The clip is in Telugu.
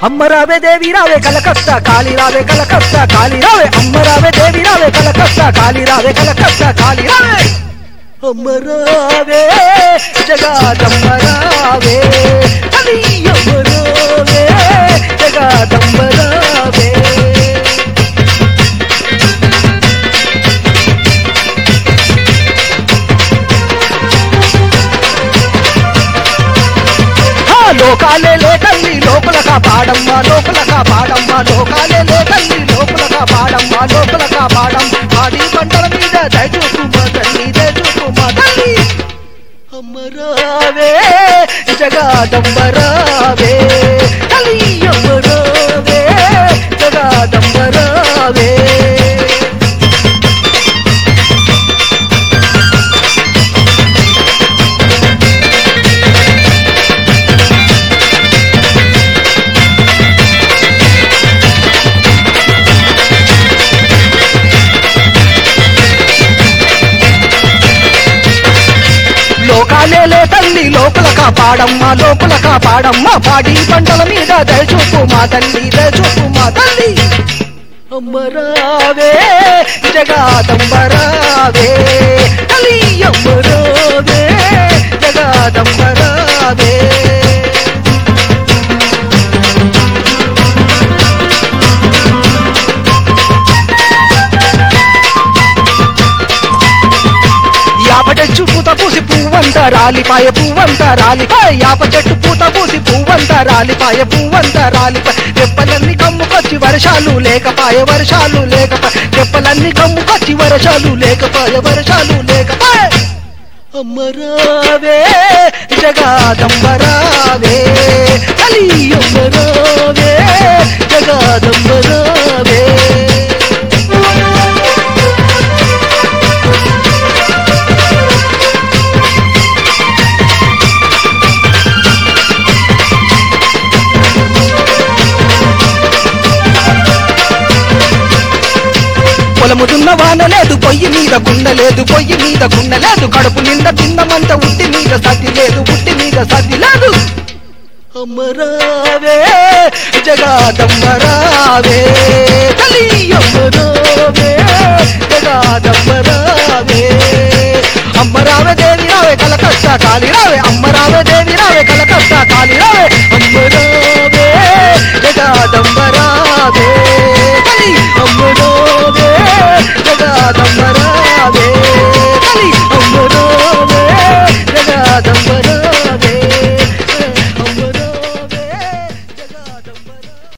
అమ్మ రావే దేవి రావే కలకత్త కాళీ రావే కలకత్త కాళీ రావే అమ్మ రావే దేవి రావే కలకత్త కాళీ రావే కలకత్త కాళీ రావే అమ్మ రావే జగాదమ్మ రావే అది అమ్మ రావే జగాదమ్మ రావే ఆ లోకాలే లేకల్లి లోపలగా పాడమ్మ లోపలగా పాడమ్మ లోకాలే లేకల్లి లోపలగా పాడమ్మ లోపలగా పాడం పాడి పంటల మీద దయచూపు మా తల్లి దయచూపు మా తల్లి అమ్మరావే జగాదంబరావే తల్లి అమ్మరావే జగాదంబరావే లోకాలేలే తల్లి లోపల కాపాడమ్మ లోపల కాపాడమ్మ పాడి పంటల మీద దయచూపు మా తల్లి దయచూపు మా తల్లి అమ్మరావే జగాదంబరావే తల్లి అమ్మరావే జగాదంబరావే యాప చెట్టు పూత పూసి పువ్వంత రాలిపాయ పువ్వంత రాలిపాయ యాప చెట్టు పూత పూసి పువ్వంత రాలిపాయ పువ్వంత రాలిపాయ తెప్పలన్నీ కమ్ముకొచ్చి వర్షాలు లేకపాయ వర్షాలు లేకపాయ తెప్పలన్నీ కమ్ముకొచ్చి వర్షాలు లేకపాయ వర్షాలు లేకపాయ అమ్మరావే జగాదంబరావే అలి అమ్మరావే జగాదంబరావే పొలము దున్న వాన లేదు పొయ్యి మీద గుండ లేదు పొయ్యి మీద గుండ లేదు కడుపు నిండా తిన్నమంత ఉట్టి మీద సతి లేదు ఉట్టి మీద సతి లేదు అమ్మరావే జగాదమ్మరావే తల్లి అమ్మరావే జగాదమ్మరావే అమ్మరావే దేవి రావే కలకత్త కాళీ రావే అమ్మరావే దేవి రావే కల